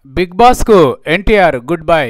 big బాస్కు NTR good bye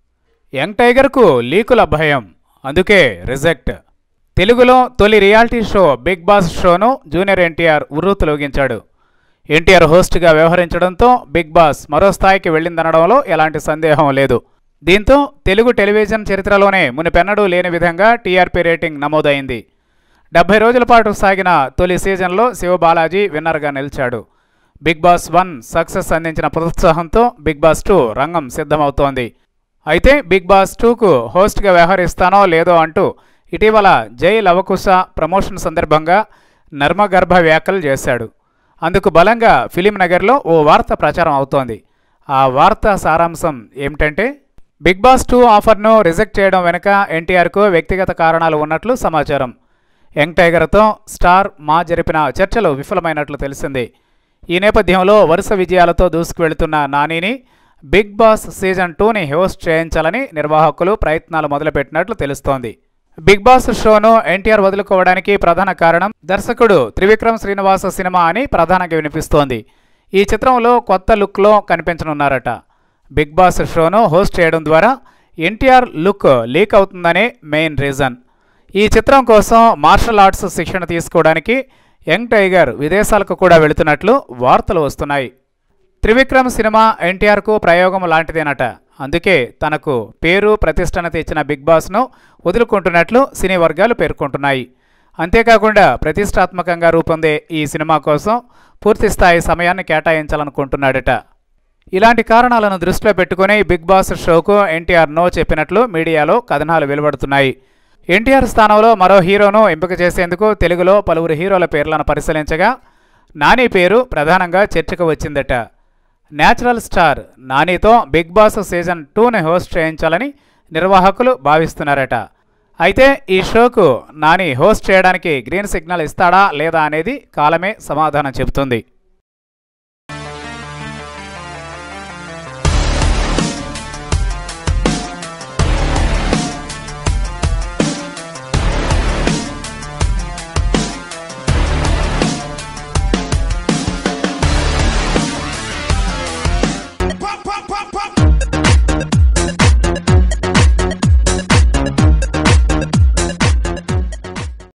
young టైగర్కు లీకుల భయం అందుకే రిజెక్ట్ తెలుగులో తొలి రియాలిటీ షో బిగ్ బాస్ షోను జూనియర్ ఎన్టీఆర్ ఉర్రూతలూగించాడు ఎన్టీఆర్ హోస్ట్గా వ్యవహరించడంతో బిగ్ బాస్ మరో స్థాయికి వెళ్ళిందనడంలో ఎలాంటి సందేహం లేదు దీంతో తెలుగు టెలివిజన్ చరిత్రలోనే మునిపెన్నడూ లేని విధంగా టీఆర్పీ రేటింగ్ నమోదైంది డెబ్బై రోజుల పాటు సాగిన తొలి సీజన్లో శివబాలాజీ విన్నర్గా నిలిచాడు బిగ్ బాస్ వన్ సక్సెస్ అందించిన ప్రోత్సాహంతో బిగ్ బాస్ టూ రంగం సిద్ధమవుతోంది అయితే బిగ్ బాస్ టూకు హోస్ట్గా వ్యవహరిస్తానో లేదో అంటూ ఇటీవల జై లవకుశ ప్రమోషన్ సందర్భంగా నర్మగర్భ వ్యాఖ్యలు చేశాడు అందుకు బలంగా ఫిలిం నగర్లో ఓ వార్త ప్రచారం అవుతోంది ఆ వార్త సారాంశం ఏమిటంటే బిగ్ బాస్ టూ ఆఫర్ను రిజెక్ట్ చేయడం వెనుక ఎన్టీఆర్కు వ్యక్తిగత కారణాలు ఉన్నట్లు సమాచారం యంగ్ టైగర్తో స్టార్ మా జరిపిన చర్చలు విఫలమైనట్లు తెలిసింది ఈ నేపథ్యంలో వరుస విజయాలతో దూసుకువెళుతున్న నానిని బిగ్ బాస్ సీజన్ టూని హోస్ట్ చేయించాలని నిర్వాహకులు ప్రయత్నాలు మొదలుపెట్టినట్లు తెలుస్తోంది బిగ్ బాస్ షోను ఎన్టీఆర్ వదులుకోవడానికి ప్రధాన కారణం దర్శకుడు త్రివిక్రమ్ శ్రీనివాస సినిమా అని ప్రధానంగా వినిపిస్తోంది ఈ చిత్రంలో కొత్త లుక్లో కనిపించనున్నారట బిగ్ బాస్ షోను హోస్ట్ చేయడం ద్వారా ఎన్టీఆర్ లుక్ లీక్ అవుతుందనే మెయిన్ రీజన్ ఈ చిత్రం కోసం మార్షల్ ఆర్ట్స్ శిక్షణ తీసుకోవడానికి యంగ్ టైగర్ విదేశాలకు కూడా వెళుతున్నట్లు వార్తలు వస్తున్నాయి త్రివిక్రమ్ సినిమా ఎన్టీఆర్కు ప్రయోగం లాంటిదేనట అందుకే తనకు పేరు ప్రతిష్టన తెచ్చిన బిగ్ బాస్ను వదులుకుంటున్నట్లు సినీ వర్గాలు పేర్కొంటున్నాయి అంతేకాకుండా ప్రతిష్టాత్మకంగా రూపొందే ఈ సినిమా కోసం పూర్తిస్థాయి సమయాన్ని కేటాయించాలనుకుంటున్నాడట ఇలాంటి కారణాలను దృష్టిలో పెట్టుకుని బిగ్ బాస్ షోకు ఎన్టీఆర్ నో చెప్పినట్లు మీడియాలో కథనాలు వెలువడుతున్నాయి ఎన్టీఆర్ స్థానంలో మరో హీరోను ఎంపిక చేసేందుకు తెలుగులో పలువురు హీరోల పేర్లను పరిశీలించగా నాని పేరు ప్రధానంగా చర్చకు వచ్చిందట నేచురల్ స్టార్ నానితో బిగ్ బాస్ సీజన్ టూని హోస్ట్ చేయించాలని నిర్వాహకులు భావిస్తున్నారట అయితే ఈ షోకు నాని హోస్ట్ చేయడానికి గ్రీన్ సిగ్నల్ ఇస్తాడా లేదా అనేది కాలమే సమాధానం చెబుతుంది